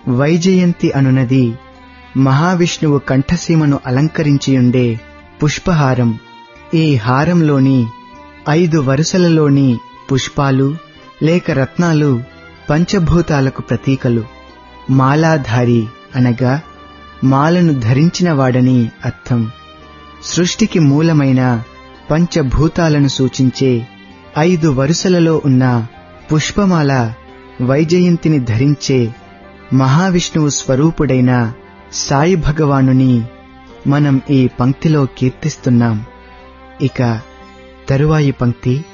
వైజయంతి అనునది మహావిష్ణువు కంఠసీమను అలంకరించియుండే పుష్పహారం ఈ హారంలోని ఐదు వరుసలలోని పుష్పాలు లేక రత్నాలు పంచభూతాలకు ప్రతీకలు మాలాధారి అనగా మాలను ధరించినవాడని అర్థం సృష్టికి మూలమైన పంచభూతాలను సూచించే ఐదు వరుసలలో ఉన్న పుష్పమాల వైజయంతిని ధరించే మహావిష్ణువు స్వరూపుడైన సాయి భగవానుని మనం ఈ పంక్తిలో కీర్తిస్తున్నాం ఇక తరువాయి పంక్తి